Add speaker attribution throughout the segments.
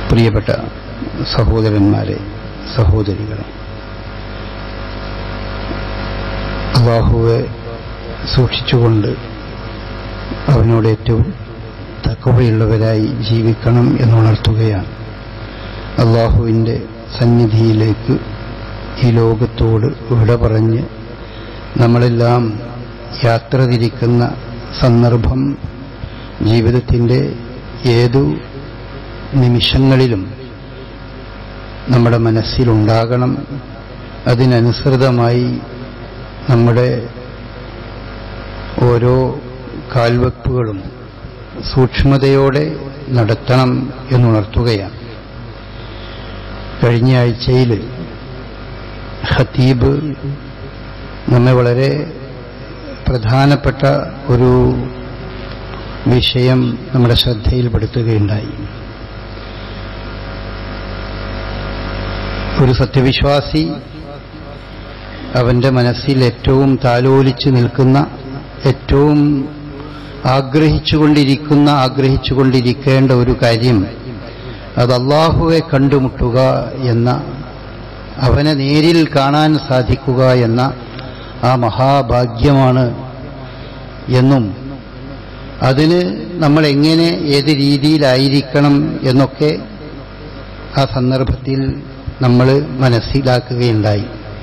Speaker 1: പ്രിയപ്പെട്ട സഹോദരന്മാരെ സഹോദരികളെ അള്ളാഹുവെ സൂക്ഷിച്ചുകൊണ്ട് അവനോട് ഏറ്റവും തക്കവയുള്ളവരായി ജീവിക്കണം എന്നുണർത്തുകയാണ് അള്ളാഹുവിൻ്റെ സന്നിധിയിലേക്ക് ഈ ലോകത്തോട് വിട പറഞ്ഞ് നമ്മളെല്ലാം യാത്ര തിരിക്കുന്ന സന്ദർഭം ജീവിതത്തിൻ്റെ ഏതു നിമിഷങ്ങളിലും നമ്മുടെ മനസ്സിലുണ്ടാകണം അതിനനുസൃതമായി നമ്മുടെ ഓരോ കാൽവെപ്പുകളും സൂക്ഷ്മതയോടെ നടത്തണം എന്നുണർത്തുകയാണ് കഴിഞ്ഞ ആഴ്ചയിൽ ഖത്തീബ് നമ്മെ വളരെ പ്രധാനപ്പെട്ട ഒരു വിഷയം നമ്മുടെ ശ്രദ്ധയിൽപ്പെടുത്തുകയുണ്ടായി ഒരു സത്യവിശ്വാസി അവന്റെ മനസ്സിൽ ഏറ്റവും താലോലിച്ചു നിൽക്കുന്ന ഏറ്റവും ആഗ്രഹിച്ചുകൊണ്ടിരിക്കുന്ന ആഗ്രഹിച്ചുകൊണ്ടിരിക്കേണ്ട ഒരു കാര്യം അത് അള്ളാഹുവെ കണ്ടുമുട്ടുക എന്ന അവനെ നേരിൽ കാണാൻ സാധിക്കുക എന്ന ആ മഹാഭാഗ്യമാണ് എന്നും അതിന് നമ്മൾ എങ്ങനെ ഏത് രീതിയിലായിരിക്കണം എന്നൊക്കെ ആ സന്ദർഭത്തിൽ നമ്മൾ മനസ്സിലാക്കുകയുണ്ടായി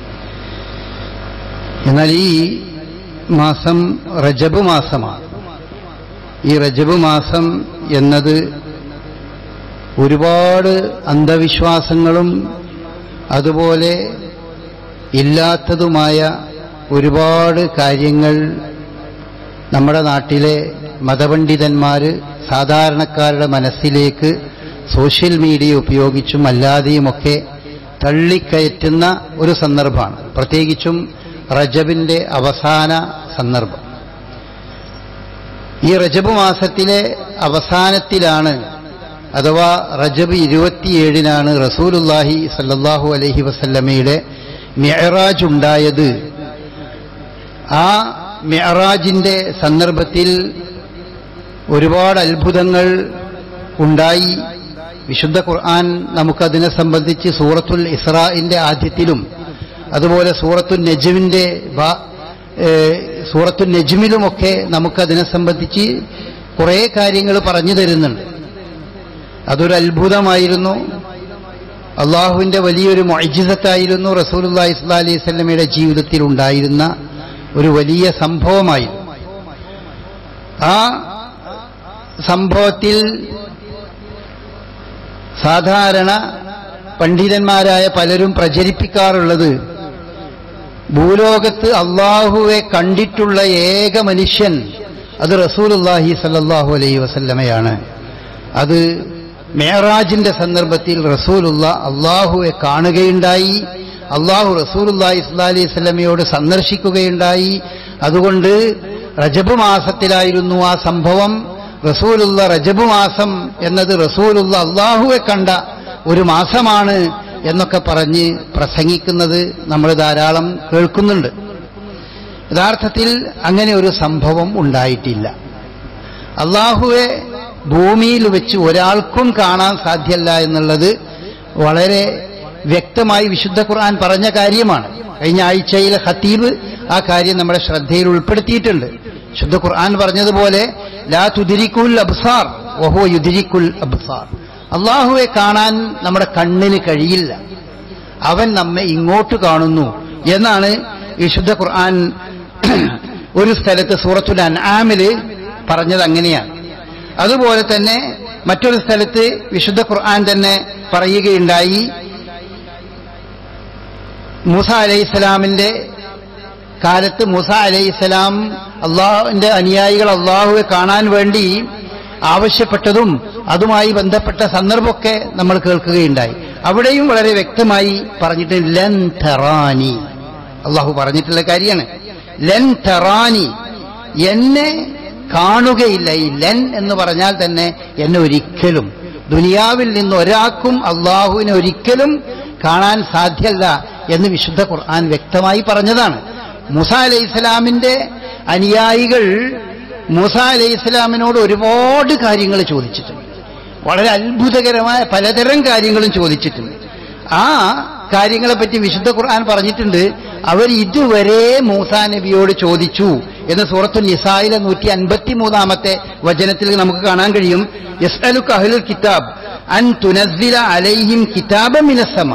Speaker 1: എന്നാൽ ഈ മാസം റജബ് മാസമാണ് ഈ റജബ് മാസം എന്നത് ഒരുപാട് അന്ധവിശ്വാസങ്ങളും അതുപോലെ ഇല്ലാത്തതുമായ ഒരുപാട് കാര്യങ്ങൾ നമ്മുടെ നാട്ടിലെ മതപണ്ഡിതന്മാർ സാധാരണക്കാരുടെ മനസ്സിലേക്ക് സോഷ്യൽ മീഡിയ ഉപയോഗിച്ചും അല്ലാതെയുമൊക്കെ തള്ളിക്കയറ്റുന്ന ഒരു സന്ദർഭമാണ് പ്രത്യേകിച്ചും റജബിന്റെ അവസാന സന്ദർഭം ഈ റജബ് മാസത്തിലെ അവസാനത്തിലാണ് അഥവാ റജബ് ഇരുപത്തിയേഴിനാണ് റസൂലുല്ലാഹി സല്ലാഹു അലഹി വസല്ലമയുടെ മെഹറാജ് ഉണ്ടായത് ആ മെഹറാജിന്റെ സന്ദർഭത്തിൽ ഒരുപാട് അത്ഭുതങ്ങൾ ഉണ്ടായി വിശുദ്ധ ഖുർആൻ നമുക്കതിനെ സംബന്ധിച്ച് സൂറത്തുൽ ഇസ്രാഇന്റെ ആദ്യത്തിലും അതുപോലെ സൂറത്തുൽ നജ്മിന്റെ സൂറത്തുൽ നജ്മിലുമൊക്കെ നമുക്കതിനെ സംബന്ധിച്ച് കുറേ കാര്യങ്ങൾ പറഞ്ഞു തരുന്നുണ്ട് അതൊരു അത്ഭുതമായിരുന്നു അള്ളാഹുവിന്റെ വലിയൊരു മൊയ്ജിസത്തായിരുന്നു റസൂലുല്ലാ ഇസ്ലാ അലൈഹി സ്വലമയുടെ ജീവിതത്തിൽ ഉണ്ടായിരുന്ന ഒരു വലിയ സംഭവമായിരുന്നു ആ സംഭവത്തിൽ സാധാരണ പണ്ഡിതന്മാരായ പലരും പ്രചരിപ്പിക്കാറുള്ളത് ഭൂലോകത്ത് അള്ളാഹുവെ കണ്ടിട്ടുള്ള ഏക മനുഷ്യൻ അത് റസൂലുല്ലാഹി സല്ലാഹു അലൈഹി വസല്ലമയാണ് അത് മേറാജിന്റെ സന്ദർഭത്തിൽ റസൂലുള്ള അള്ളാഹുവെ കാണുകയുണ്ടായി അള്ളാഹു റസൂലുല്ലാഹി ഇസ്ലാ അലൈഹി സ്വലമയോട് സന്ദർശിക്കുകയുണ്ടായി അതുകൊണ്ട് റജബ് മാസത്തിലായിരുന്നു ആ സംഭവം റസൂലുള്ള റജബ് മാസം എന്നത് റസൂലുള്ള അള്ളാഹുവെ കണ്ട ഒരു മാസമാണ് എന്നൊക്കെ പറഞ്ഞ് പ്രസംഗിക്കുന്നത് നമ്മൾ ധാരാളം കേൾക്കുന്നുണ്ട് യഥാർത്ഥത്തിൽ അങ്ങനെ ഒരു സംഭവം ഉണ്ടായിട്ടില്ല അള്ളാഹുവെ ഭൂമിയിൽ വെച്ച് ഒരാൾക്കും കാണാൻ സാധ്യല്ല എന്നുള്ളത് വളരെ വ്യക്തമായി വിശുദ്ധ ഖുർആൻ പറഞ്ഞ കാര്യമാണ് കഴിഞ്ഞ ആഴ്ചയിലെ ഖത്തീബ് ആ കാര്യം നമ്മുടെ ശ്രദ്ധയിൽ ഉൾപ്പെടുത്തിയിട്ടുണ്ട് ശുദ്ധ ഖുർആൻ പറഞ്ഞതുപോലെ ലാ തുതിരിക്കുൽ അബ്സാർ ഓഹോ യുതിരിക്കുൽ അബ്സാർ അള്ളാഹുവെ കാണാൻ നമ്മുടെ കണ്ണിന് കഴിയില്ല അവൻ നമ്മെ ഇങ്ങോട്ട് കാണുന്നു എന്നാണ് വിശുദ്ധ ഖുർആൻ ഒരു സ്ഥലത്ത് സൂറത്തുൽ അൻആമില് പറഞ്ഞത് അങ്ങനെയാണ് അതുപോലെ തന്നെ മറ്റൊരു സ്ഥലത്ത് വിശുദ്ധ ഖുർആൻ തന്നെ പറയുകയുണ്ടായി മൂസ അലൈഹിസ്സലാമിന്റെ കാലത്ത് മൂസ അലൈഹിസ്സലാം അള്ളാഹുവിന്റെ അനുയായികൾ അള്ളാഹുവെ കാണാൻ വേണ്ടി ആവശ്യപ്പെട്ടതും അതുമായി ബന്ധപ്പെട്ട സന്ദർഭമൊക്കെ നമ്മൾ കേൾക്കുകയുണ്ടായി അവിടെയും വളരെ വ്യക്തമായി പറഞ്ഞിട്ട് ലൻ തെറാനി അള്ളാഹു പറഞ്ഞിട്ടുള്ള കാര്യമാണ് ലൻ തെറാനി എന്നെ കാണുകയില്ല ഈ ലൻ എന്ന് പറഞ്ഞാൽ തന്നെ എന്നെ ഒരിക്കലും ദുനിയാവിൽ നിന്ന് ഒരാൾക്കും അള്ളാഹുവിനെ ഒരിക്കലും കാണാൻ സാധ്യല്ല എന്ന് വിശുദ്ധ ഖുർആൻ വ്യക്തമായി പറഞ്ഞതാണ് മുസ അലൈഹി ഇസ്ലാമിന്റെ അനുയായികൾ മൂസ അലൈഹി ഇസ്ലാമിനോട് ഒരുപാട് കാര്യങ്ങൾ ചോദിച്ചിട്ടുണ്ട് വളരെ അത്ഭുതകരമായ പലതരം കാര്യങ്ങളും ചോദിച്ചിട്ടുണ്ട് ആ കാര്യങ്ങളെപ്പറ്റി വിശുദ്ധ ഖുർആൻ പറഞ്ഞിട്ടുണ്ട് അവർ ഇതുവരെ മൂസാ നബിയോട് ചോദിച്ചു എന്ന് സൂറത്തു നിസായിലെ നൂറ്റി അൻപത്തി മൂന്നാമത്തെ വചനത്തിൽ നമുക്ക് കാണാൻ കഴിയും യസ്അലു അഹ്ലുൽ കിതാബ് അൻ തുനസ്സില അലൈഹിം കിതാബ മിനസമ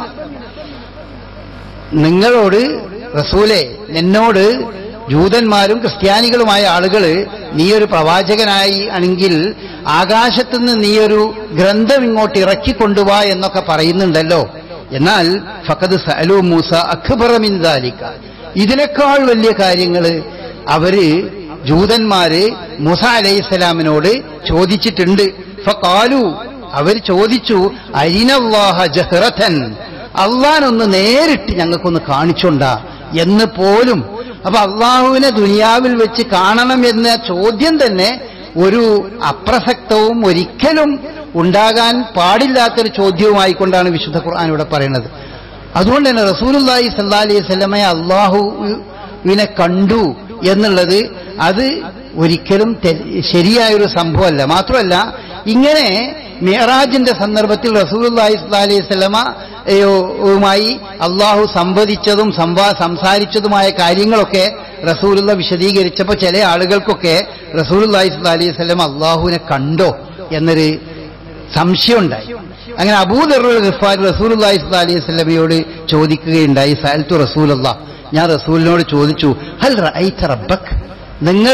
Speaker 1: നിങ്ങളോട് റസൂലെ എന്നോട് ജൂതന്മാരും ക്രിസ്ത്യാനികളുമായ ആളുകൾ നീ ഒരു പ്രവാചകനായി ആണെങ്കിൽ ആകാശത്തുനിന്ന് നീ ഒരു ഗ്രന്ഥം ഇങ്ങോട്ട് ഇറക്കിക്കൊണ്ടുവാ എന്നൊക്കെ പറയുന്നുണ്ടല്ലോ എന്നാൽ ഫക്കത് സഅലു മൂസ അക്ബറമിൻ ദാലിക ഇതിനേക്കാൾ വലിയ കാര്യങ്ങൾ അവര് ജൂതന്മാര് മൂസ അലൈഹിസ്സലാമിനോട് ചോദിച്ചിട്ടുണ്ട് ഫക്കാലു അവർ ചോദിച്ചു അരിനല്ലാഹ ജഹ്റത്തൻ അള്ളാനൊന്ന് നേരിട്ട് ഞങ്ങൾക്കൊന്ന് കാണിച്ചുണ്ടാ എന്ന് പോലും അപ്പൊ അള്ളാഹുവിനെ ദുനിയാവിൽ വെച്ച് കാണണം എന്ന ചോദ്യം തന്നെ ഒരു അപ്രസക്തവും ഒരിക്കലും ഉണ്ടാകാൻ പാടില്ലാത്തൊരു ചോദ്യവുമായിക്കൊണ്ടാണ് വിശുദ്ധ ഖുർആൻ ഇവിടെ പറയുന്നത് അതുകൊണ്ട് തന്നെ റസൂലുല്ലാഹി സല്ലാ അലൈഹി സ്വലമെ അള്ളാഹുവിനെ കണ്ടു എന്നുള്ളത് അത് ഒരിക്കലും തെ- ശരിയായൊരു സംഭവമല്ല മാത്രമല്ല ഇങ്ങനെ മിയറാജിന്റെ സന്ദർഭത്തിൽ റസൂലുല്ലാഹി സ്വല്ലാ അലൈഹി സ്വലമ യുമായി അള്ളാഹു സംവദിച്ചതും സംവാ സംസാരിച്ചതുമായ കാര്യങ്ങളൊക്കെ റസൂലുള്ള വിശദീകരിച്ചപ്പോൾ ചില ആളുകൾക്കൊക്കെ റസൂലുല്ലാഹി സ്വല്ലാ അലൈഹി സ്വലം അള്ളാഹുവിനെ കണ്ടോ എന്നൊരു സംശയമുണ്ടായി അങ്ങനെ അബൂദറുൽ ഗഫാർ റസൂലുല്ലാഹി സ്വല്ലാ അലൈഹി സ്വലമയോട് ചോദിക്കുകയുണ്ടായി സഅൽത്തു റസൂലല്ലാ ഞാൻ റസൂലിനോട് ചോദിച്ചു ഹൽ റഅയ്ത റബ്ബക് നിങ്ങൾ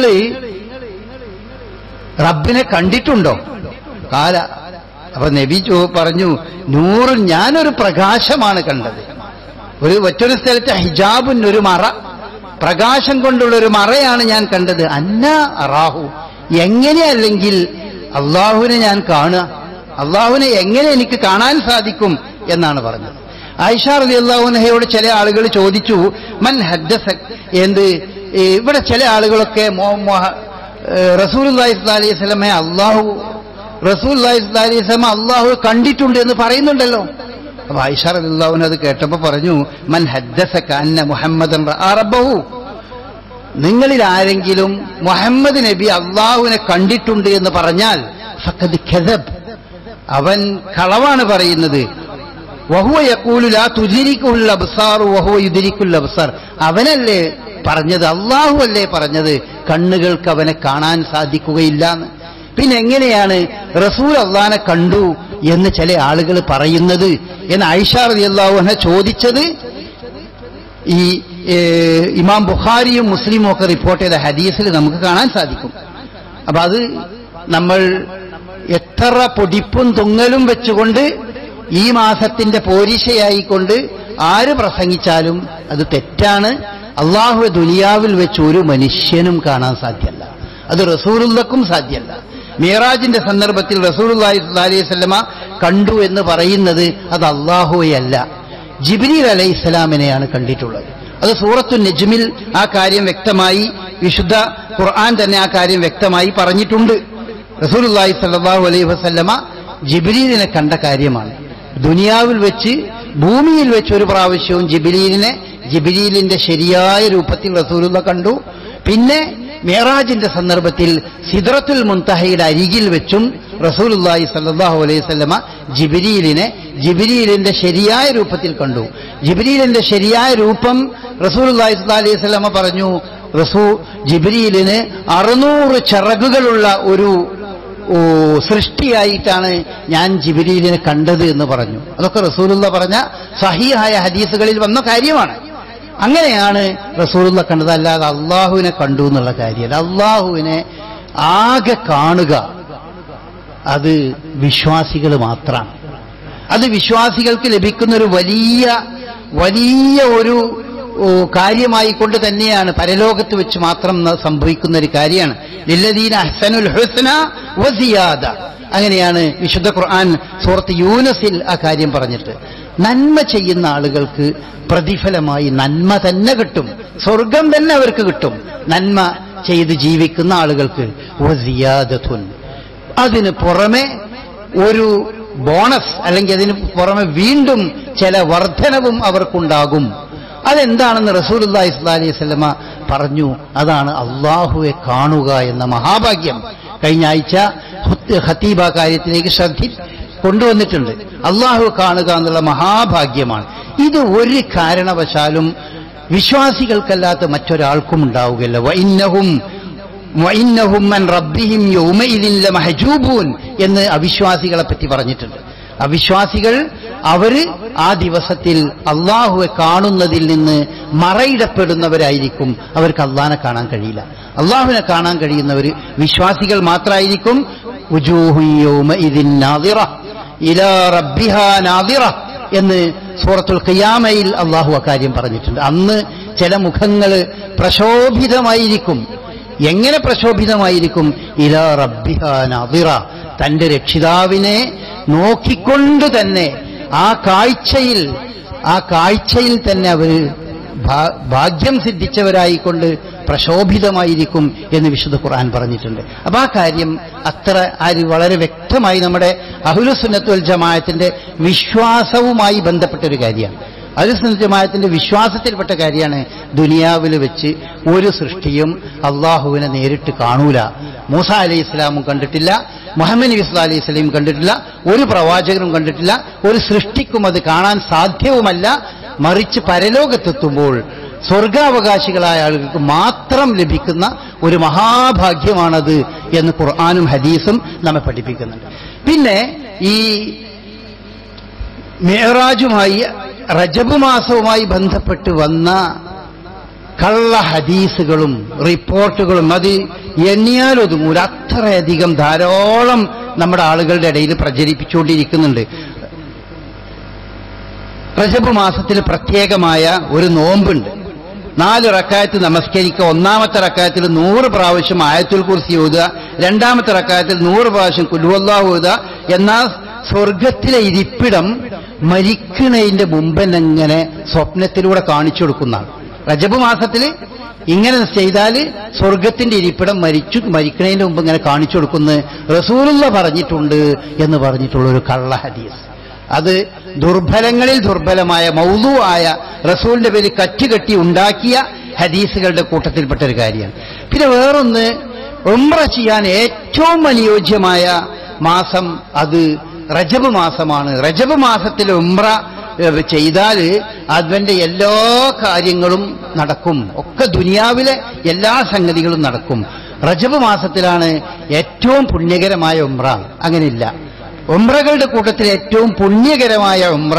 Speaker 1: റബ്ബിനെ കണ്ടിട്ടുണ്ടോ കാല അപ്പൊ നബി ചോ പറഞ്ഞു നൂറ് ഞാനൊരു പ്രകാശമാണ് കണ്ടത് ഒരു മറ്റൊരു സ്ഥലത്ത് ഹിജാബുൻ ഒരു മറ പ്രകാശം കൊണ്ടുള്ള ഒരു മറയാണ് ഞാൻ കണ്ടത് അന്ന അറാഹു എങ്ങനെയല്ലെങ്കിൽ അള്ളാഹുവിനെ ഞാൻ കാണുക അള്ളാഹുവിനെ എങ്ങനെ എനിക്ക് കാണാൻ സാധിക്കും എന്നാണ് പറഞ്ഞത് ആയിഷ റലി അള്ളാഹുനഹയോട് ചില ആളുകൾ ചോദിച്ചു മൻ ഹദ്ദസ എന്ത് ഈ ഇവിടെ ചില ആളുകളൊക്കെ റസൂൽ അലൈഹി സ്വലമെ അള്ളാഹു റസൂൽ അലൈഹി സ്വലമ അള്ളാഹു കണ്ടിട്ടുണ്ട് എന്ന് പറയുന്നുണ്ടല്ലോ അപ്പൊ ആയിഷ റലി അള്ളാഹുന അത് കേട്ടപ്പോ പറഞ്ഞു മൻ ഹദ്ദസക അന്ന മുഹമ്മദൻ റആ റബ്ബഹു നിങ്ങളിൽ ആരെങ്കിലും മുഹമ്മദ് നബി അള്ളാഹുവിനെ കണ്ടിട്ടുണ്ട് എന്ന് പറഞ്ഞാൽ ഫഖദ് കദബ് അവൻ കളവാണ് പറയുന്നത് വഹുവ യഖൂലു ലാ തുജിരിക്കുൽ അബ്സാർ വഹുവ യുദിരിക്കുൽ അബ്സാർ അവനല്ലേ പറഞ്ഞത് അള്ളാഹു അല്ലേ പറഞ്ഞത് കണ്ണുകൾക്ക് അവനെ കാണാൻ സാധിക്കുകയില്ല എന്ന് പിന്നെ എങ്ങനെയാണ് റസൂൽ അള്ളഹാനെ കണ്ടു എന്ന് ചില ആളുകൾ പറയുന്നത് എന്ന് ഐഷാർ അള്ളാഹുനെ ചോദിച്ചത് ഈ ഏ, ഇമാം ബുഖാരിയും മുസ്ലിമും ഒക്കെ റിപ്പോർട്ട് ചെയ്ത ഹദീസിൽ നമുക്ക് കാണാൻ സാധിക്കും അപ്പൊ അത് നമ്മൾ എത്ര പൊടിപ്പും തുങ്ങലും വെച്ചുകൊണ്ട് ഈ മാസത്തിന്റെ പോരിശയായിക്കൊണ്ട് ആര് പ്രസംഗിച്ചാലും അത് തെറ്റാണ് അള്ളാഹു ദുനിയാവിൽ വെച്ച് ഒരു മനുഷ്യനും കാണാൻ സാധ്യമല്ല അത് റസൂലുള്ളക്കും സാധ്യമല്ല മിയറാജിന്റെ സന്ദർഭത്തിൽ റസൂലുള്ളാഹി സ്വല്ലല്ലാഹി അലൈഹി വസല്ലമ കണ്ടു എന്ന് പറയുന്നത് അത് അള്ളാഹുവയല്ല ജിബ്രീൽ അലൈഹി ഇസ്ലാമിനെയാണ് കണ്ടിട്ടുള്ളത് അത് സൂറത്തു നജ്മിൽ ആ കാര്യം വ്യക്തമായി വിശുദ്ധ ഖുർആൻ തന്നെ ആ കാര്യം വ്യക്തമായി പറഞ്ഞിട്ടുണ്ട് റസൂലുള്ളാഹി സ്വല്ലല്ലാഹു അലൈഹി വസല്ലമ ജിബ്രീലിനെ കണ്ട കാര്യമാണ് ദുനിയാവിൽ വെച്ച് ഭൂമിയിൽ വെച്ച് ഒരു പ്രാവശ്യവും ജിബ്രീലിനെ ജിബ്രീലിന്റെ ശരിയായ രൂപത്തിൽ റസൂലുള്ള കണ്ടു പിന്നെ മേറാജിന്റെ സന്ദർഭത്തിൽ സിദ്റത്തുൽ മുൻതഹയുടെ അരികിൽ വെച്ചും റസൂലുള്ളാഹി സല്ലല്ലാഹു അലൈഹി വസല്ലമ ജിബ്രീലിനെ ജിബ്രീലിന്റെ ശരിയായ രൂപത്തിൽ കണ്ടു ജിബ്രീലിന്റെ ശരിയായ രൂപം റസൂലുള്ളാഹി സ്വല്ലല്ലാഹു അലൈഹി വസല്ലമ പറഞ്ഞു റസൂ ജിബ്രീലിന് അറുന്നൂറ് ചിറകുകളുള്ള ഒരു ഓ, സൃഷ്ടിയായിട്ടാണ് ഞാൻ ജിബിരിയിലിനെ കണ്ടത് എന്ന് പറഞ്ഞു അതൊക്കെ റസൂലുള്ള പറഞ്ഞ സഹിയായ ഹദീസുകളിൽ വന്ന കാര്യമാണ് അങ്ങനെയാണ് റസൂലുള്ള കണ്ടത് അല്ലാതെ അള്ളാഹുവിനെ കണ്ടു എന്നുള്ള കാര്യമല്ല അള്ളാഹുവിനെ ആകെ കാണുക അത് വിശ്വാസികൾ മാത്രമാണ് അത് വിശ്വാസികൾക്ക് ലഭിക്കുന്ന ഒരു വലിയ വലിയ ഒരു ഓ, കാര്യമായിക്കൊണ്ട് തന്നെയാണ് പരലോകത്ത് വെച്ച് മാത്രം ന- സംഭവിക്കുന്ന ഒരു കാര്യമാണ് ലില്ലദീന അഹ്സനുൽ ഹുസ്ന വസിയാദ അങ്ങനെയാണ് വിശുദ്ധ ഖുർആൻ സൂറത്ത് യൂനസിൽ ആ കാര്യം പറഞ്ഞിട്ട് നന്മ ചെയ്യുന്ന ആളുകൾക്ക് പ്രതിഫലമായി നന്മ തന്നെ കിട്ടും സ്വർഗം തന്നെ അവർക്ക് കിട്ടും നന്മ ചെയ്ത് ജീവിക്കുന്ന ആളുകൾക്ക് വസിയാദത്തുൻ അതിന് പുറമെ ഒരു ബോണസ് അല്ലെങ്കിൽ അതിന് പുറമെ വീണ്ടും ചില വർധനവും അവർക്കുണ്ടാകും അതെന്താണെന്ന് റസൂലുല്ലാഹി സ്വല്ലല്ലാഹി അലൈഹി വസല്ലമ പറഞ്ഞു അതാണ് അള്ളാഹുവെ കാണുക എന്ന മഹാഭാഗ്യം കഴിഞ്ഞ ആഴ്ച ഖുത്ത് ഖത്തീബ കാര്യത്തിലേക്ക് ശ്രദ്ധി കൊണ്ടുവന്നിട്ടുണ്ട് അള്ളാഹു കാണുക എന്നുള്ള മഹാഭാഗ്യമാണ് ഇത് ഒരു കാരണവശാലും വിശ്വാസികൾക്കല്ലാത്ത മറ്റൊരാൾക്കും ഉണ്ടാവുകയില്ല വൈന്നഹും വൈന്നഹും മൻ റബ്ബിഹിം യൗമഇദിൻ ലമഹജൂബൂൻ എന്ന് അവിശ്വാസികളെ പറ്റി പറഞ്ഞിട്ടുണ്ട് അവിശ്വാസികൾ അവര് ആ ദിവസത്തിൽ അള്ളാഹുവെ കാണുന്നതിൽ നിന്ന് മറയിടപ്പെടുന്നവരായിരിക്കും അവർക്ക് അള്ളാഹിനെ കാണാൻ കഴിയില്ല അള്ളാഹുവിനെ കാണാൻ കഴിയുന്നവർ വിശ്വാസികൾ മാത്രമായിരിക്കും ഉജൂഹു യൗമഇദിൻ നാദിറ ഇലാ റബ്ബിഹാ നാദിറ എന്ന് സൂറത്തുൽ ഖിയാമയിൽ അള്ളാഹു അക്കാര്യം പറഞ്ഞിട്ടുണ്ട് അന്ന് ചില മുഖങ്ങൾ പ്രശോഭിതമായിരിക്കും എങ്ങനെ പ്രശോഭിതമായിരിക്കും ഇലാ റബ്ബിഹ നാദിറ തന്റെ രക്ഷിതാവിനെ നോക്കിക്കൊണ്ട് തന്നെ ആ കാഴ്ചയിൽ ആ കാഴ്ചയിൽ തന്നെ അവർ ഭാഗ്യം സിദ്ധിച്ചവരായിക്കൊണ്ട് പ്രശോഭിതമായിരിക്കും എന്ന് വിശുദ്ധ ഖുർആൻ പറഞ്ഞിട്ടുണ്ട് അപ്പൊ ആ കാര്യം അത്ര ആര് വളരെ വ്യക്തമായി നമ്മുടെ അഹുലുസുന്നത്തുൽ ജമായത്തിന്റെ വിശ്വാസവുമായി ബന്ധപ്പെട്ട ഒരു കാര്യമാണ് അഹുലുസുന്നത്ത് ജമായത്തിന്റെ വിശ്വാസത്തിൽപ്പെട്ട കാര്യമാണ് ദുനിയാവിൽ വെച്ച് ഒരു സൃഷ്ടിയും അള്ളാഹുവിനെ നേരിട്ട് കാണൂല മൂസ അലൈഹി ഇസ്ലാമും കണ്ടിട്ടില്ല മുഹമ്മദ് നബി സ്വല്ലാ അലൈഹി സ്വലയും കണ്ടിട്ടില്ല ഒരു പ്രവാചകനും കണ്ടിട്ടില്ല ഒരു സൃഷ്ടിക്കും അത് കാണാൻ സാധ്യവുമല്ല മറിച്ച് പരലോകത്തെത്തുമ്പോൾ സ്വർഗാവകാശികളായ ആളുകൾക്ക് മാത്രം ലഭിക്കുന്ന ഒരു മഹാഭാഗ്യമാണത് എന്ന് ഖുർആാനും ഹദീസും നമ്മെ പഠിപ്പിക്കുന്നുണ്ട് പിന്നെ ഈ മേറാജുമായി റജബ് മാസവുമായി ബന്ധപ്പെട്ട് വന്ന കള്ള ഹദീസുകളും റിപ്പോർട്ടുകളും അത് എണ്ണിയാലൊതുങ്ങൂല അത്രയധികം ധാരാളം നമ്മുടെ ആളുകളുടെ ഇടയിൽ പ്രചരിപ്പിച്ചുകൊണ്ടിരിക്കുന്നുണ്ട് റജബ് മാസത്തിൽ പ്രത്യേകമായ ഒരു നോമ്പുണ്ട് നാല് റക്കായത്ത് നമസ്കരിക്കുക ഒന്നാമത്തെ റക്കായത്തിൽ നൂറ് പ്രാവശ്യം ആയത്തുൽ കുർസി ഓതുക രണ്ടാമത്തെ റക്കായത്തിൽ നൂറ് പ്രാവശ്യം കുലുവല്ലാഹ് ഓതുക എന്നാൽ സ്വർഗത്തിലെ ഇരിപ്പിടം മരിക്കണതിന്റെ മുമ്പെന്നെങ്ങനെ സ്വപ്നത്തിലൂടെ കാണിച്ചു കൊടുക്കുന്നതാണ് റജബ് മാസത്തിൽ ഇങ്ങനെ ചെയ്താൽ സ്വർഗത്തിന്റെ ഇരിപ്പിടം മരിച്ചു മരിക്കണതിന്റെ മുമ്പ് ഇങ്ങനെ കാണിച്ചു കൊടുക്കുന്നു റസൂലുള്ള പറഞ്ഞിട്ടുണ്ട് എന്ന് പറഞ്ഞിട്ടുള്ള ഒരു കള്ള ഹദീസ് അത് ദുർബലങ്ങളിൽ ദുർബലമായ മൗലു ആയ റസൂലിന്റെ പേര് കറ്റുകെട്ടി ഉണ്ടാക്കിയ ഹദീസുകളുടെ കൂട്ടത്തിൽപ്പെട്ട ഒരു കാര്യമാണ് പിന്നെ വേറൊന്ന് ഉംറ ചെയ്യാൻ ഏറ്റവും അനുയോജ്യമായ മാസം അത് റജബ് മാസമാണ് റജബ് മാസത്തിൽ ഉംറ ചെയ്താൽ അതിന്റെ എല്ലാ കാര്യങ്ങളും നടക്കും ഒക്കെ ദുനിയാവിലെ എല്ലാ സംഗതികളും നടക്കും റജബ് മാസത്തിലാണ് ഏറ്റവും പുണ്യകരമായ ഉംറ അങ്ങനെയില്ല ഉംറകളുടെ കൂട്ടത്തിൽ ഏറ്റവും പുണ്യകരമായ ഉംറ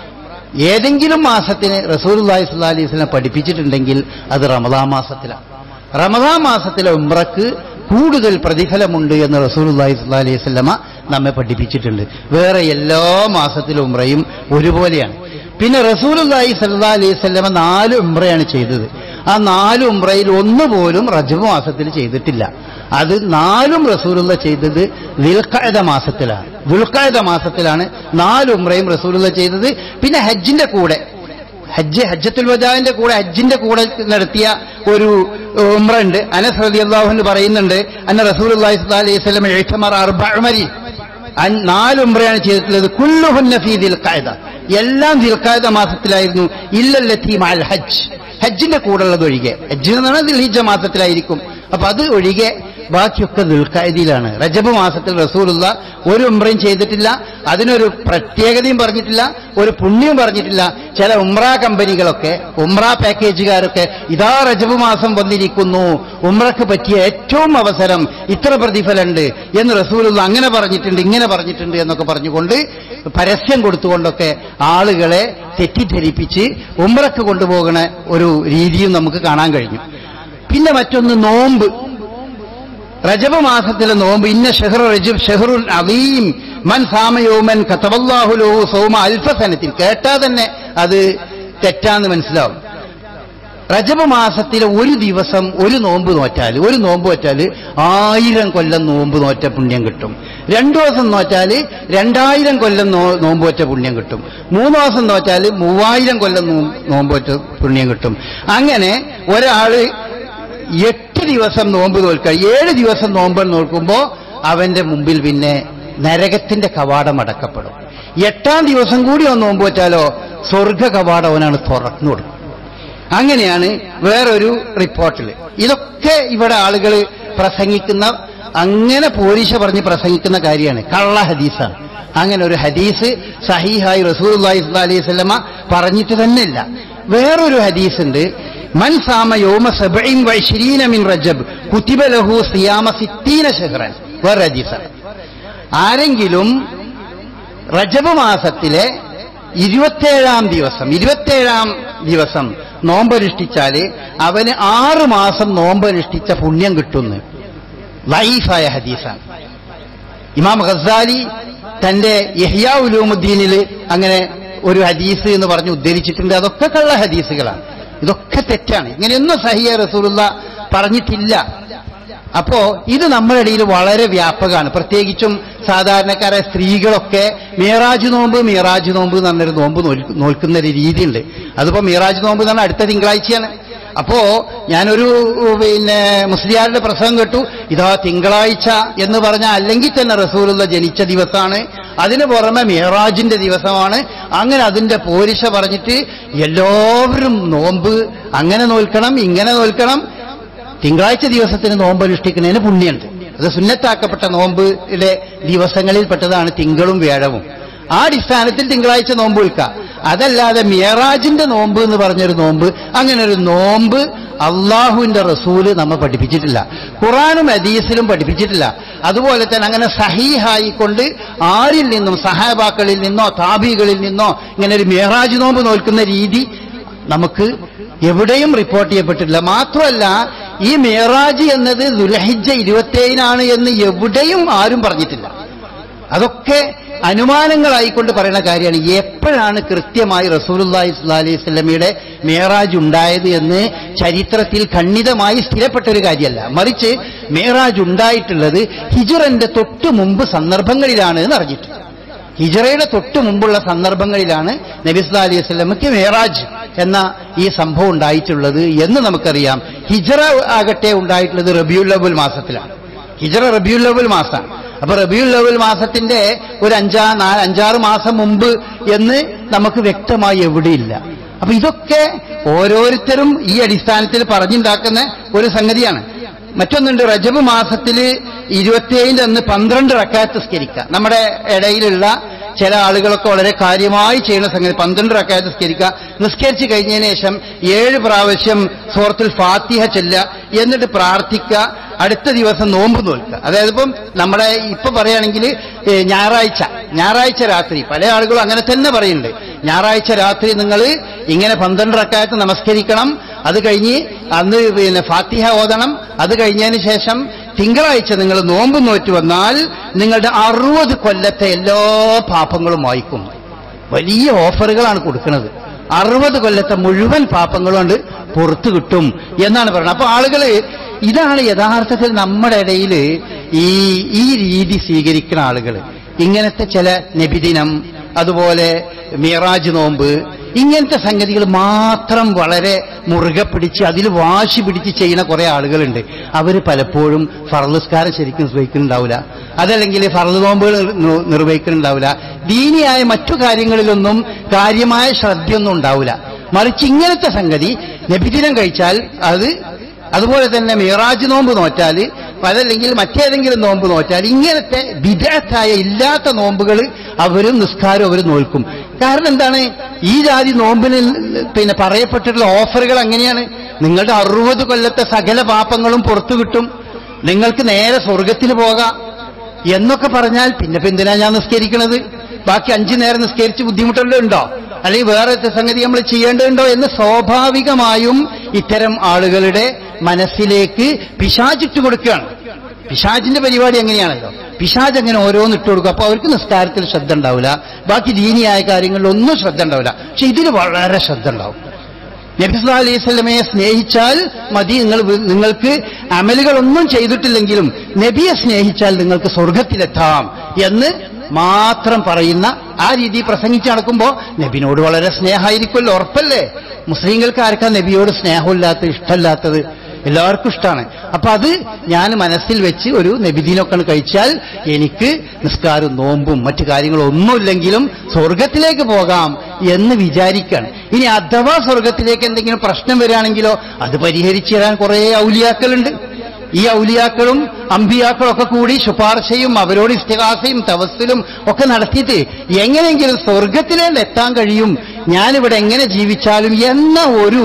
Speaker 1: ഏതെങ്കിലും മാസത്തിന് റസൂലുല്ലാഹി സ്വല്ലല്ലാഹി അലൈഹി വസല്ലം പഠിപ്പിച്ചിട്ടുണ്ടെങ്കിൽ അത് റമദാൻ മാസത്തിലാണ് റമദാൻ മാസത്തിലെ ഉംറക്ക് കൂടുതൽ പ്രതിഫലമുണ്ട് എന്ന് റസൂലുല്ലാഹി സ്വല്ലല്ലാഹി അലൈഹി വസല്ലമ നമ്മെ പഠിപ്പിച്ചിട്ടുണ്ട് വേറെ എല്ലാ മാസത്തിലും ഉംറയും ഒരുപോലെയാണ് പിന്നെ റസൂലുല്ലാഹി സല്ലല്ലാഹി അലൈഹി വസല്ലമ നാല് ഉംറയാണ് ചെയ്തത് ആ നാല് ഉംറയിൽ ഒന്നുപോലും റജബ് മാസത്തിൽ ചെയ്തിട്ടില്ല അത് നാലും റസൂലുള്ള ചെയ്തത് ദുൽഖഅദ മാസത്തിലാണ് ദുൽഖഅദ മാസത്തിലാണ് നാല് ഉംറയും റസൂലുള്ള ചെയ്തത് പിന്നെ ഹജ്ജിന്റെ കൂടെ ഹജ്ജ് ഹജ്ജത്തുൽ വജാവിന്റെ കൂടെ ഹജ്ജിന്റെ കൂടെ നടത്തിയ ഒരു ഉംറ ഉണ്ട് അനസ് റളിയല്ലാഹു അൻഹു പറയുന്നുണ്ട് അന്ന റസൂലുള്ളാഹി സ്വല്ലല്ലാഹി അലൈഹി വസല്ലം ഇഹ്തമർ അർബഅ ഉമരി നാല് ഉംറയാണ് ചെയ്തിട്ടുള്ളത് കുല്ലുഹുന്ന ഫീ ദിൽഖഅദ എല്ലാം ദിൽഖഅദ മാസത്തിലായിരുന്നു ഇല്ലല്ലത്തി മഅൽ ഹജ്ജ് ഹജ്ജിന്റെ കൂടെയുള്ളത് ഒഴികെ ഹജ്ജ് എന്ന് പറഞ്ഞാൽ ദിൽഹിജ്ജ മാസത്തിലായിരിക്കും അപ്പൊ അത് ഒഴികെ ബാക്കിയൊക്കെ ദുൽഖായതിയിലാണ് റജബ് മാസത്തിൽ റസൂലുള്ള ഒരു ഉംറയും ചെയ്തിട്ടില്ല അതിനൊരു പ്രത്യേകതയും പറഞ്ഞിട്ടില്ല ഒരു പുണ്യവും പറഞ്ഞിട്ടില്ല ചില ഉംറ കമ്പനികളൊക്കെ ഉംറ പാക്കേജുകാരൊക്കെ ഇതാ റജബ് മാസം വന്നിരിക്കുന്നു ഉംറക്ക് പറ്റിയ ഏറ്റവും അവസരം ഇത്ര പ്രതിഫലമുണ്ട് എന്ന് റസൂലുള്ള അങ്ങനെ പറഞ്ഞിട്ടുണ്ട് ഇങ്ങനെ പറഞ്ഞിട്ടുണ്ട് എന്നൊക്കെ പറഞ്ഞുകൊണ്ട് പരസ്യം കൊടുത്തുകൊണ്ടൊക്കെ ആളുകളെ തെറ്റിദ്ധരിപ്പിച്ച് ഉംറക്ക് കൊണ്ടുപോകുന്ന ഒരു രീതിയും നമുക്ക് കാണാൻ കഴിഞ്ഞു പിന്നെ മറ്റൊന്ന് നോമ്പ് റജബ് മാസത്തിലെ നോമ്പ് ഇന്ന ഷെഹ്റു റജബ് ഷെഹ്റുൽ അലീം മൻ സാമയോമൻ കത്തവല്ലാഹുലോ സോമ അൽഫസനത്തിൽ കേട്ടാ തന്നെ അത് തെറ്റാന്ന് മനസ്സിലാവും റജബ് മാസത്തിലെ ഒരു ദിവസം ഒരു നോമ്പ് നോറ്റാൽ ഒരു നോമ്പ് നോറ്റാൽ ആയിരം കൊല്ലം നോമ്പ് നോറ്റ പുണ്യം കിട്ടും രണ്ടു ദിവസം നോറ്റാൽ രണ്ടായിരം കൊല്ലം നോ- നോമ്പ് നോറ്റ പുണ്യം കിട്ടും മൂന്ന് ദിവസം നോറ്റാൽ മൂവായിരം കൊല്ലം നോ- നോമ്പ് നോറ്റ പുണ്യം കിട്ടും അങ്ങനെ ഒരാള് എട്ട് ദിവസം നോമ്പ് നോൽക്കുക ഏഴ് ദിവസം നോമ്പ് നോക്കുമ്പോൾ അവന്റെ മുമ്പിൽ പിന്നെ നരകത്തിന്റെ കവാടം അടക്കപ്പെടും എട്ടാം ദിവസം കൂടി ഒന്ന് നോമ്പ് വെച്ചാലോ സ്വർഗ കവാടം അവനാണ് തുറന്നു കൊടുക്കും അങ്ങനെയാണ് വേറൊരു റിപ്പോർട്ടിൽ ഇതൊക്കെ ഇവിടെ ആളുകൾ പ്രസംഗിക്കുന്ന അങ്ങനെ പോലീശ പറഞ്ഞ് പ്രസംഗിക്കുന്ന കാര്യമാണ് കള്ള ഹദീസാണ് അങ്ങനെ ഒരു ഹദീസ് സഹീഹായി റസൂൽ അലൈഹി സ്വലമ പറഞ്ഞിട്ട് തന്നെ ഇല്ല വേറൊരു ഹദീസ് ഉണ്ട് മൻ സാമ യോമ സബഇൻ വൈശ്രീന മിൻ റജബ് കുത്തിബ ലഹു സിയാമ സിത്തീന ഷഹ്റൻ വേറെ ഹദീസാണ് ആരെങ്കിലും റജബ് മാസത്തിലെ ഇരുപത്തേഴാം ദിവസം ഇരുപത്തേഴാം ദിവസം നോമ്പനുഷ്ഠിച്ചാല് അവന് ആറ് മാസം നോമ്പനുഷ്ഠിച്ച പുണ്യം കിട്ടുന്നു ലൈഫായ ഹദീസാണ് ഇമാം ഖസാലി തന്റെ യഹ്യാ ഉലൂമുദ്ദീനിൽ അങ്ങനെ ഒരു ഹദീസ് എന്ന് പറഞ്ഞ് ഉദ്ധരിച്ചിട്ടുണ്ട് അതൊക്കെ കള്ള ഹദീസുകളാണ് ഇതൊക്കെ തെറ്റാണ് ഇങ്ങനെയൊന്നും സഹിയ റസൂലുള്ള പറഞ്ഞിട്ടില്ല അപ്പോ ഇത് നമ്മുടെ ഇടയിൽ വളരെ വ്യാപകമാണ് പ്രത്യേകിച്ചും സാധാരണക്കാരെ സ്ത്രീകളൊക്കെ മീറാജ് നോമ്പ് മീറാജ് നോമ്പ് എന്ന് പറഞ്ഞൊരു നോമ്പ് നോൽ- നോൽക്കുന്ന ഒരു രീതിയുണ്ട് അതിപ്പോ മീറാജ് നോമ്പ് എന്ന് പറഞ്ഞാൽ അടുത്ത തിങ്കളാഴ്ചയാണ് അപ്പോ ഞാനൊരു പിന്നെ മുസ്ലിയാരുടെ പ്രസംഗം കേട്ടു ഇതാ തിങ്കളാഴ്ച എന്ന് പറഞ്ഞാൽ അല്ലെങ്കിൽ തന്നെ റസൂലുള്ള ജനിച്ച ദിവസമാണ് അതിന് പുറമെ മിഹറാജിന്റെ ദിവസമാണ് അങ്ങനെ അതിന്റെ പോരിശ പറഞ്ഞിട്ട് എല്ലാവരും നോമ്പ് അങ്ങനെ നോൽക്കണം ഇങ്ങനെ നോൽക്കണം തിങ്കളാഴ്ച ദിവസത്തിന് നോമ്പ് അനുഷ്ഠിക്കുന്നതിന് പുണ്യമുണ്ട് അത് സുന്നത്താക്കപ്പെട്ട നോമ്പിലെ ദിവസങ്ങളിൽ പെട്ടതാണ് തിങ്കളും വ്യാഴവും ആ അടിസ്ഥാനത്തിൽ തിങ്കളാഴ്ച നോമ്പ് വിൽക്കാം അതല്ലാതെ മിയറാജിന്റെ നോമ്പ് എന്ന് പറഞ്ഞൊരു നോമ്പ് അങ്ങനെ ഒരു നോമ്പ് അള്ളാഹുവിന്റെ റസൂല് നമ്മെ പഠിപ്പിച്ചിട്ടില്ല ഖുറാനും ഹദീസിലും പഠിപ്പിച്ചിട്ടില്ല അതുപോലെ തന്നെ അങ്ങനെ സഹീഹായിക്കൊണ്ട് ആരിൽ നിന്നും സഹാബാക്കളിൽ നിന്നോ താബികളിൽ നിന്നോ ഇങ്ങനെ ഒരു മിയറാജ് നോമ്പ് നോൽക്കുന്ന രീതി നമുക്ക് എവിടെയും റിപ്പോർട്ട് ചെയ്യപ്പെട്ടിട്ടില്ല മാത്രമല്ല ഈ മേറാജ് എന്നത് ദുലഹിജ ഇരുപത്തേഴിനാണ് എന്ന് എവിടെയും ആരും പറഞ്ഞിട്ടില്ല അതൊക്കെ അനുമാനങ്ങളായിക്കൊണ്ട് പറയുന്ന കാര്യമാണ് എപ്പോഴാണ് കൃത്യമായി റസൂലുല്ലാഹി സ്വല്ലല്ലാഹി അലൈഹി വസല്ലമയുടെ മേറാജ് ഉണ്ടായത് എന്ന് ചരിത്രത്തിൽ ഖണ്ഡിതമായി സ്ഥിരപ്പെട്ട ഒരു കാര്യമല്ല മറിച്ച് മേറാജ് ഉണ്ടായിട്ടുള്ളത് ഹിജുറന്റെ തൊട്ടു മുമ്പ് സന്ദർഭങ്ങളിലാണ് എന്ന് അറിഞ്ഞിട്ടുണ്ട് ഹിജറയുടെ തൊട്ട് മുമ്പുള്ള സന്ദർഭങ്ങളിലാണ് നബിസ്ലാ അലൈഹി സ്വലമയ്ക്ക് മേറാജ് എന്ന ഈ സംഭവം ഉണ്ടായിട്ടുള്ളത് എന്ന് നമുക്കറിയാം ഹിജറ ആകട്ടെ ഉണ്ടായിട്ടുള്ളത് റബിയുൽ അവൽ മാസത്തിലാണ് ഹിജറ റബിയുൽ അവൽ മാസമാണ് അപ്പൊ റബിയുൽ അവൽ മാസത്തിന്റെ ഒരു അഞ്ചാ നാ- അഞ്ചാറ് മാസം മുമ്പ് എന്ന് നമുക്ക് വ്യക്തമായി എവിടെയില്ല അപ്പൊ ഇതൊക്കെ ഓരോരുത്തരും ഈ അടിസ്ഥാനത്തിൽ പറഞ്ഞുണ്ടാക്കുന്ന ഒരു സംഗതിയാണ് മറ്റൊന്നുണ്ട് റജബ് മാസത്തില് ഇരുപത്തിയേഴിന്റെ അന്ന് പന്ത്രണ്ട് റക്കാത്ത് സ്കരിക്കുക നമ്മുടെ ഇടയിലുള്ള ചില ആളുകളൊക്കെ വളരെ കാര്യമായി ചെയ്യുന്ന സംഗതി പന്ത്രണ്ട് റക്കാത്ത് സ്കരിക്കുക നിസ്കരിച്ച് കഴിഞ്ഞതിന് ശേഷം ഏഴ് പ്രാവശ്യം സൂറത്തുൽ ഫാത്തിഹ ചെല്ലുക എന്നിട്ട് പ്രാർത്ഥിക്കുക അടുത്ത ദിവസം നോമ്പ് നോൽക്കുക അതായത് ഇപ്പം നമ്മുടെ ഇപ്പൊ പറയുകയാണെങ്കിൽ ഏ, ഞായറാഴ്ച ഞായറാഴ്ച രാത്രി പല ആളുകളും അങ്ങനെ തന്നെ പറയുന്നുണ്ട് ഞായറാഴ്ച രാത്രി നിങ്ങൾ ഇങ്ങനെ പന്ത്രണ്ട് റക്കായത്ത് നമസ്കരിക്കണം അത് കഴിഞ്ഞ് അന്ന് പിന്നെ ഫാത്തിഹ ഓതണം അത് കഴിഞ്ഞതിന് ശേഷം തിങ്കളാഴ്ച നിങ്ങൾ നോമ്പ് നോറ്റ് വന്നാൽ നിങ്ങളുടെ അറുപത് കൊല്ലത്തെ എല്ലാ പാപങ്ങളും വായിക്കും വലിയ ഓഫറുകളാണ് കൊടുക്കുന്നത് അറുപത് കൊല്ലത്തെ മുഴുവൻ പാപങ്ങളും കൊണ്ട് പുറത്തു കിട്ടും എന്നാണ് പറയുന്നത് അപ്പൊ ആളുകള് ഇതാണ് യഥാർത്ഥത്തിൽ നമ്മുടെ ഇടയിൽ ഈ ഈ രീതി സ്വീകരിക്കുന്ന ആളുകൾ ഇങ്ങനത്തെ ചില നബിദിനം അതുപോലെ മിറാജ് നോമ്പ് ഇങ്ങനത്തെ സംഗതികൾ മാത്രം വളരെ മുറുകെ പിടിച്ച് അതിൽ വാശി പിടിച്ച് ചെയ്യുന്ന കുറെ ആളുകളുണ്ട് അവർ പലപ്പോഴും ഫർദസ്കാരം ശരിക്കും നിർവഹിക്കുന്നുണ്ടാവില്ല അതല്ലെങ്കിൽ ഫർദ് നോമ്പുകൾ നിർ- നിർവഹിക്കുന്നുണ്ടാവില്ല ദീനിയായ മറ്റു കാര്യങ്ങളിലൊന്നും കാര്യമായ ശ്രദ്ധയൊന്നും ഉണ്ടാവില്ല മറിച്ച് ഇങ്ങനത്തെ സംഗതി നബിദിനം കഴിച്ചാൽ അത് അതുപോലെ തന്നെ മിറാജ് നോമ്പ് നോറ്റാല് അതല്ലെങ്കിൽ മറ്റേതെങ്കിലും നോമ്പ് നോറ്റാൽ ഇങ്ങനത്തെ വിദഗ്ധായ ഇല്ലാത്ത നോമ്പുകൾ അവരും നിസ്കാരം അവരും നോൽക്കും കാരണം എന്താണ് ഈ ജാതി നോമ്പിന് പിന്നെ പറയപ്പെട്ടിട്ടുള്ള ഓഫറുകൾ അങ്ങനെയാണ് നിങ്ങളുടെ അറുപത് കൊല്ലത്തെ സകല പാപങ്ങളും പുറത്തു കിട്ടും നിങ്ങൾക്ക് നേരെ സ്വർഗത്തിൽ പോകാം എന്നൊക്കെ പറഞ്ഞാൽ പിന്നെ ഇപ്പൊ എന്തിനാ ഞാൻ നിസ്കരിക്കണത് ബാക്കി അഞ്ചു നേരം നിസ്കരിച്ച് ബുദ്ധിമുട്ടുള്ളത് ഉണ്ടോ അല്ലെങ്കിൽ വേറെ സംഗതി നമ്മൾ ചെയ്യേണ്ടതുണ്ടോ എന്ന് സ്വാഭാവികമായും ഇത്തരം ആളുകളുടെ മനസ്സിലേക്ക് പിശാചിട്ട് കൊടുക്കുകയാണ് പിശാചിന്റെ പരിപാടി എങ്ങനെയാണല്ലോ പിശാജ് അങ്ങനെ ഓരോന്ന് ഇട്ട് കൊടുക്കും അപ്പൊ അവർക്ക് നിസ്കാരത്തിൽ ശ്രദ്ധ ഉണ്ടാവില്ല ബാക്കി ദീനിയായ കാര്യങ്ങളിൽ ഒന്നും ശ്രദ്ധ ഉണ്ടാവില്ല പക്ഷെ ഇതിൽ വളരെ ശ്രദ്ധ ഉണ്ടാവും നബിസ്ലാ അലൈഹി സ്വലമയെ സ്നേഹിച്ചാൽ മതി നിങ്ങൾ നിങ്ങൾക്ക് അമലുകളൊന്നും ചെയ്തിട്ടില്ലെങ്കിലും നബിയെ സ്നേഹിച്ചാൽ നിങ്ങൾക്ക് സ്വർഗത്തിലെത്താം എന്ന് മാത്രം പറയുന്ന ആ രീതി പ്രസംഗിച്ച് നടക്കുമ്പോൾ നബിനോട് വളരെ സ്നേഹമായിരിക്കുമല്ലോ ഉറപ്പല്ലേ മുസ്ലിങ്ങൾക്ക് ആർക്കാ നബിയോട് സ്നേഹമില്ലാത്തത് ഇഷ്ടമില്ലാത്തത് എല്ലാവർക്കും ഇഷ്ടമാണ് അപ്പൊ അത് ഞാൻ മനസ്സിൽ വെച്ച് ഒരു നബിദിനൊക്കെ കഴിച്ചാൽ എനിക്ക് നിസ്കാരവും നോമ്പും മറ്റു കാര്യങ്ങളും ഒന്നുമില്ലെങ്കിലും സ്വർഗത്തിലേക്ക് പോകാം എന്ന് വിചാരിക്കുകയാണ് ഇനി അഥവാ സ്വർഗത്തിലേക്ക് എന്തെങ്കിലും പ്രശ്നം വരികയാണെങ്കിലോ അത് പരിഹരിച്ചു തരാൻ കുറെ ഔലിയാക്കളുണ്ട് ഈ ഔലിയാക്കളും അമ്പിയാക്കളും ഒക്കെ കൂടി ശുപാർശയും അവരോട് ഇസ്തിഹാസയും തവസ്സിലും ഒക്കെ നടത്തിയിട്ട് എങ്ങനെയെങ്കിലും സ്വർഗത്തിലേക്ക് എത്താൻ കഴിയും ഞാനിവിടെ എങ്ങനെ ജീവിച്ചാലും എന്ന ഒരു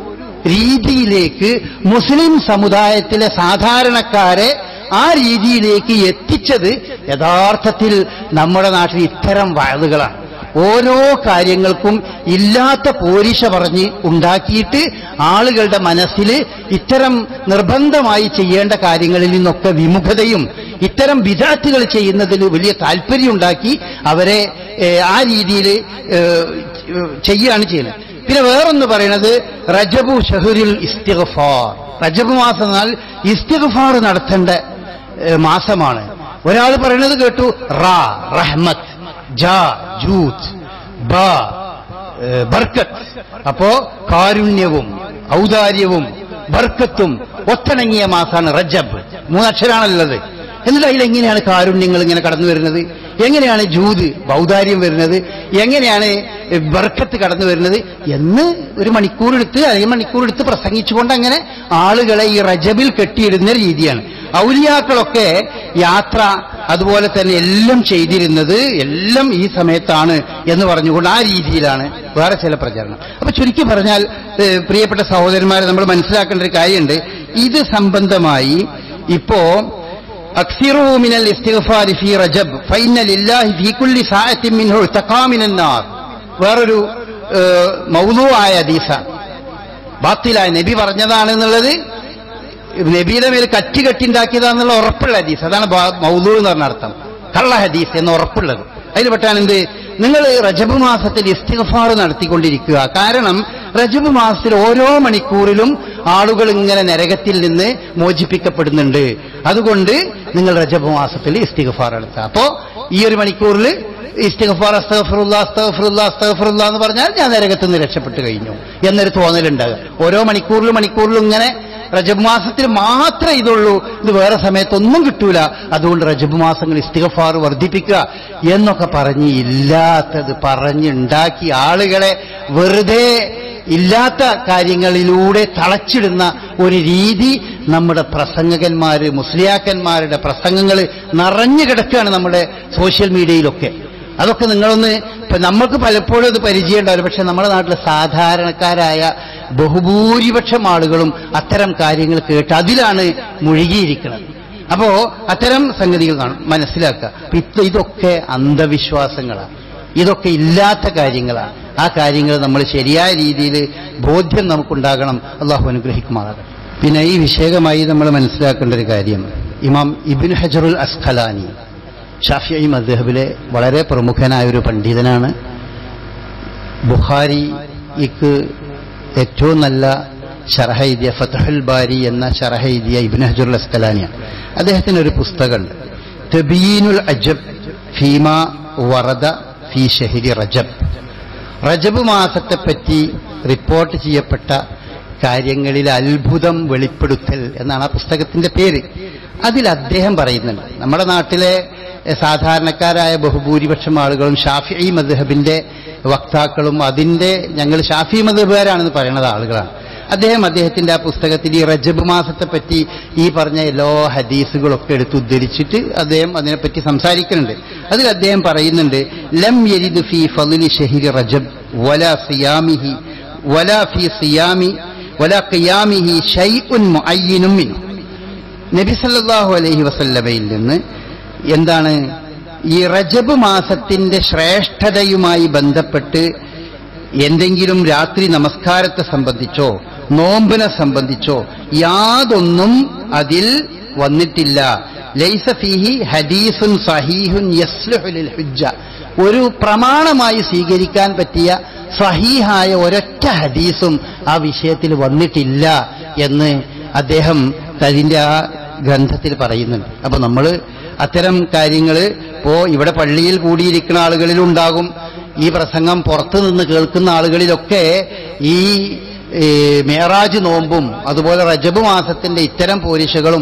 Speaker 1: രീതിയിലേക്ക് മുസ്ലിം സമുദായത്തിലെ സാധാരണക്കാരെ ആ രീതിയിലേക്ക് എത്തിച്ചത് യഥാർത്ഥത്തിൽ നമ്മുടെ നാട്ടിൽ ഇത്തരം വയലുകളാണ് ഓരോ കാര്യങ്ങൾക്കും ഇല്ലാത്ത പോരിശ പറഞ്ഞ് ഉണ്ടാക്കിയിട്ട് ആളുകളുടെ മനസ്സിൽ ഇത്തരം നിർബന്ധമായി ചെയ്യേണ്ട കാര്യങ്ങളിൽ നിന്നൊക്കെ വിമുഖതയും ഇത്തരം വിദാറ്റുകൾ ചെയ്യുന്നതിൽ വലിയ താല്പര്യമുണ്ടാക്കി അവരെ ഏഹ്, ആ രീതിയിൽ ചെയ്യുകയാണ് ചെയ്യുന്നത് പിന്നെ വേറൊന്ന് പറയുന്നത് റജബു ഷഹുരിൽ ഇസ്തിഗ്ഫാർ റജബ് മാസം എന്നാൽ ഇസ്തിഗ്ഫാർ നടത്തേണ്ട ഏഹ്, മാസമാണ് ഒരാൾ പറയുന്നത് കേട്ടു റാ റഹ്മത്ത് ജാ ജൂത്ത് ബ ഏഹ്, ബർക്കത്ത് അപ്പോ കാരുണ്യവും ഔദാര്യവും ബർക്കത്തും ഒത്തിണങ്ങിയ മാസമാണ് റജബ് മൂന്നക്ഷരാണുള്ളത് എന്നിട്ട് അതിലെങ്ങനെയാണ് കാരുണ്യങ്ങൾ ഇങ്ങനെ കടന്നു വരുന്നത് എങ്ങനെയാണ് ജൂത് ഔദാര്യം വരുന്നത് എങ്ങനെയാണ് ബർക്കത്ത് കടന്നു വരുന്നത് എന്ന് ഒരു മണിക്കൂറെടുത്ത് അല്ലെങ്കിൽ മണിക്കൂറെടുത്ത് പ്രസംഗിച്ചുകൊണ്ട് അങ്ങനെ ആളുകളെ ഈ റജബിൽ കെട്ടിയിടുന്ന രീതിയാണ് ഔലിയാക്കളൊക്കെ യാത്ര അതുപോലെ തന്നെ എല്ലാം ചെയ്തിരുന്നത് എല്ലാം ഈ സമയത്താണ് എന്ന് പറഞ്ഞുകൊണ്ട് ആ രീതിയിലാണ് വേറെ ചില പ്രചരണം അപ്പൊ ചുരുക്കി പറഞ്ഞാൽ ഏഹ്, പ്രിയപ്പെട്ട സഹോദരന്മാരെ നമ്മൾ മനസ്സിലാക്കേണ്ട ഒരു കാര്യമുണ്ട് ഇത് സംബന്ധമായി ഇപ്പോ أكثروا من الاستغفار في رجب فإن لله في كل ساعة منه ارتقى من النار വേറൊരു ഏഹ്, മൗലൂആയ ഹദീസാണ് ബാത്തിലായ നബി പറഞ്ഞതാണ് എന്നുള്ളത് നബിയുടെ മേൽ കറ്റി കെട്ടിണ്ടാക്കിയതാന്നുള്ള ഉറപ്പുള്ള ഹദീസ് അതാണ് ബാ- മൗലൂ എന്ന് പറഞ്ഞ അർത്ഥം കള്ള ഹദീസ് എന്ന് ഉറപ്പുള്ളത് അതിൽ പെട്ടാണ് എന്ത് നിങ്ങൾ റജബ് മാസത്തിൽ ഇസ്തിഗ്ഫാർ നടത്തിക്കൊണ്ടിരിക്കുക കാരണം റജബ് മാസത്തിൽ ഓരോ മണിക്കൂറിലും ആളുകൾ ഇങ്ങനെ നരകത്തിൽ നിന്ന് മോചിപ്പിക്കപ്പെടുന്നുണ്ട് അതുകൊണ്ട് നിങ്ങൾ റജബ് മാസത്തിൽ ഇസ്തിഗ്ഫാർ നടത്തുക അപ്പോ ഈ ഒരു മണിക്കൂറിൽ ഇസ്തിഗ്ഫാർ അസ്തഗ്ഫിറുല്ല അസ്തഗ്ഫിറുല്ല അസ്തഗ്ഫിറുല്ല എന്ന് പറഞ്ഞാൽ ഞാൻ നരകത്തിൽ നിന്ന് രക്ഷപ്പെട്ടു കഴിഞ്ഞു എന്നൊരു തോന്നലുണ്ടാകുക ഓരോ മണിക്കൂറിലും മണിക്കൂറിലും ഇങ്ങനെ റജബ് മാസത്തിൽ മാത്രമേ ഇതുള്ളൂ ഇത് വേറെ സമയത്തൊന്നും കിട്ടൂല അതുകൊണ്ട് റജബ് മാസങ്ങൾ ഇസ്തിഗഫാർ വർദ്ധിപ്പിക്കുക എന്നൊക്കെ പറഞ്ഞ് ഇല്ലാത്തത് പറഞ്ഞുണ്ടാക്കി ആളുകളെ വെറുതെ ഇല്ലാത്ത കാര്യങ്ങളിലൂടെ തളച്ചിടുന്ന ഒരു രീതി നമ്മുടെ പ്രസംഗകന്മാര് മുസ്ലിയാക്കന്മാരുടെ പ്രസംഗങ്ങൾ നിറഞ്ഞു കിടക്കുകയാണ് നമ്മുടെ സോഷ്യൽ മീഡിയയിലൊക്കെ അതൊക്കെ നിങ്ങളൊന്ന് ഇപ്പൊ നമ്മൾക്ക് പലപ്പോഴും അത് പരിചയം ഉണ്ടാവില്ല പക്ഷെ നമ്മുടെ നാട്ടിലെ സാധാരണക്കാരായ ബഹുഭൂരിപക്ഷം ആളുകളും അത്തരം കാര്യങ്ങൾ കേട്ട് അതിലാണ് മുഴുകിയിരിക്കുന്നത് അപ്പോ അത്തരം സംഗതികൾ കാണും മനസ്സിലാക്കുക അപ്പൊ ഇത് ഇതൊക്കെ അന്ധവിശ്വാസങ്ങളാണ് ഇതൊക്കെ ഇല്ലാത്ത കാര്യങ്ങളാണ് ആ കാര്യങ്ങൾ നമ്മൾ ശരിയായ രീതിയിൽ ബോധ്യം നമുക്കുണ്ടാകണം അള്ളാഹു അനുഗ്രഹിക്കുമാറാകട്ടെ പിന്നെ ഈ വിഷയകമായി നമ്മൾ മനസ്സിലാക്കേണ്ട ഒരു കാര്യം ഇമാം ഇബിൻ ഹജറുൽ അസ്ഖലാനി ഷാഫിഐ മദ്ഹബിലെ വളരെ പ്രമുഖനായ ഒരു പണ്ഡിതനാണ് ബുഖാരിക്ക് ഏറ്റവും നല്ല ഷറഹ എഴുതിയ ഫതഹുൽ ബാരി എന്ന ഷറഹ എഴുതിയ ഇബിൻ ഹജറുൽ അസ്കലാനിയാണ് അദ്ദേഹത്തിന് ഒരു പുസ്തകമുണ്ട് തബീനുൽ അജബ് ഫീമ വറദ ഫി ഷഹിരി റജബ് റജബ് മാസത്തെപ്പറ്റി റിപ്പോർട്ട് ചെയ്യപ്പെട്ട കാര്യങ്ങളിൽ അത്ഭുതം വെളിപ്പെടുത്തൽ എന്നാണ് ആ പുസ്തകത്തിന്റെ പേര് അതിൽ അദ്ദേഹം പറയുന്നുണ്ട് നമ്മുടെ നാട്ടിലെ എഹ്, സാധാരണക്കാരായ ബഹുഭൂരിപക്ഷം ആളുകളും ഷാഫി മദ്ഹബിന്റെ വക്താക്കളും അതിന്റെ ഞങ്ങൾ ഷാഫി മദ്ഹബുകാരാണെന്ന് പറയുന്നത് ആളുകളാണ് അദ്ദേഹം അദ്ദേഹത്തിന്റെ ആ പുസ്തകത്തിൽ ഈ റജബ് മാസത്തെപ്പറ്റി ഈ പറഞ്ഞ എല്ലാ ഹദീസുകളൊക്കെ എടുത്ത് ഉദ്ധരിച്ചിട്ട് അദ്ദേഹം അതിനെപ്പറ്റി സംസാരിക്കുന്നുണ്ട് അതിൽ അദ്ദേഹം പറയുന്നുണ്ട് ലം യരിദ് ഫി ഫضل ഷഹിരി റജബ് വല സിയാമിഹി വല ഫി സിയാമി വല ഖിയാമിഹി ഷൈഉൻ മുഅയ്യിനും മിൻഹു നബി സല്ലല്ലാഹു അലൈഹി വസല്ലമയിൽ നിന്ന് എന്താണ് ഈ റജബ് മാസത്തിന്റെ ശ്രേഷ്ഠതയുമായി ബന്ധപ്പെട്ട് എന്തെങ്കിലും രാത്രി നമസ്കാരത്തെ സംബന്ധിച്ചോ നോമ്പിനെ സംബന്ധിച്ചോ യാതൊന്നും അതിൽ വന്നിട്ടില്ല ലൈസ ഫീഹി ഹദീസുൻ സഹീഹുൻ യസ്ലുഹു ലിൽ ഹുജ്ജ ഒരു പ്രമാണമായി സ്വീകരിക്കാൻ പറ്റിയ സഹീഹായ ഒരൊറ്റ ഹദീസും ആ വിഷയത്തിൽ വന്നിട്ടില്ല എന്ന് അദ്ദേഹം അതിന്റെ ആ ഗ്രന്ഥത്തിൽ പറയുന്നുണ്ട് അപ്പൊ നമ്മൾ അത്തരം കാര്യങ്ങൾ ഇപ്പോ ഇവിടെ പള്ളിയിൽ കൂടിയിരിക്കുന്ന ആളുകളിലും ഉണ്ടാകും ഈ പ്രസംഗം പുറത്തു നിന്ന് കേൾക്കുന്ന ആളുകളിലൊക്കെ ഈ ഏ, മേറാജ് നോമ്പും അതുപോലെ റജബ് മാസത്തിന്റെ ഇത്തരം പോരിശകളും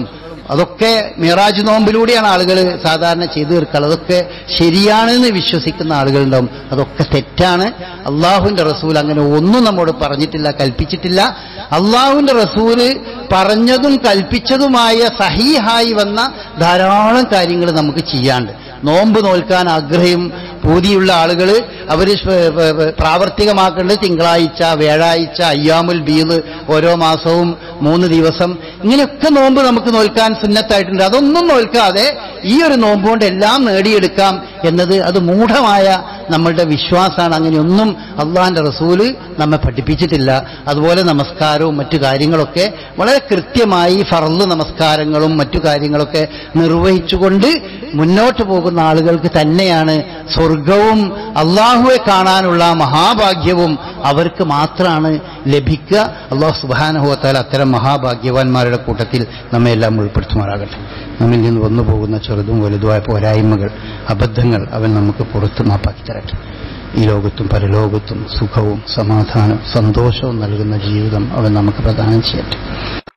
Speaker 1: അതൊക്കെ മിറാജ് നോമ്പിലൂടെയാണ് ആളുകൾ സാധാരണ ചെയ്തു തീർക്കാറ് അതൊക്കെ ശരിയാണെന്ന് വിശ്വസിക്കുന്ന ആളുകളുണ്ടാവും അതൊക്കെ തെറ്റാണ് അള്ളാഹുവിന്റെ റസൂൽ അങ്ങനെ ഒന്നും നമ്മോട് പറഞ്ഞിട്ടില്ല കൽപ്പിച്ചിട്ടില്ല അള്ളാഹുവിന്റെ റസൂല് പറഞ്ഞതും കൽപ്പിച്ചതുമായ സഹീഹായി വന്ന ധാരാളം കാര്യങ്ങൾ നമുക്ക് ചെയ്യാണ്ട് നോമ്പ് നോൽക്കാൻ ആഗ്രഹം പൂതിയുള്ള ആളുകൾ അവർ പ്രാവർത്തികമാക്കേണ്ടത് തിങ്കളാഴ്ച വ്യാഴാഴ്ച അയ്യാമുൽ ബീദ് ഓരോ മാസവും മൂന്ന് ദിവസം ഇങ്ങനെയൊക്കെ നോമ്പ് നമുക്ക് നോൽക്കാൻ സുന്നത്തായിട്ടുണ്ട് അതൊന്നും നോൽക്കാതെ ഈ ഒരു നോമ്പ് കൊണ്ട് എല്ലാം നേടിയെടുക്കാം എന്നത് അത് മൂഢമായ നമ്മളുടെ വിശ്വാസമാണ് അങ്ങനെയൊന്നും അള്ളാഹിന്റെ റസൂല് നമ്മെ പഠിപ്പിച്ചിട്ടില്ല അതുപോലെ നമസ്കാരവും മറ്റു കാര്യങ്ങളൊക്കെ വളരെ കൃത്യമായി ഫർള് നമസ്കാരങ്ങളും മറ്റു കാര്യങ്ങളൊക്കെ നിർവഹിച്ചുകൊണ്ട് മുന്നോട്ട് പോകുന്ന ആളുകൾക്ക് തന്നെയാണ് സ്വർഗവും അള്ളാഹുവെ കാണാനുള്ള മഹാഭാഗ്യവും അവർക്ക് മാത്രമാണ് ലഭിക്കുക അള്ളാഹു സുബാനഹുവത്താൽ അത്തരം മഹാഭാഗ്യവാന്മാരുടെ കൂട്ടത്തിൽ നമ്മെ എല്ലാം ഉൾപ്പെടുത്തുമാറാകട്ടെ നമ്മിൽ നിന്ന് വന്നു പോകുന്ന ചെറുതും വലുതുമായ പോരായ്മകൾ അബദ്ധങ്ങൾ അവൻ നമുക്ക് പുറത്തു മാപ്പാക്കി തരട്ടെ ഈ ലോകത്തും പരലോകത്തും സുഖവും സമാധാനവും സന്തോഷവും നൽകുന്ന ജീവിതം അവൻ നമുക്ക് പ്രദാനം ചെയ്യട്ടെ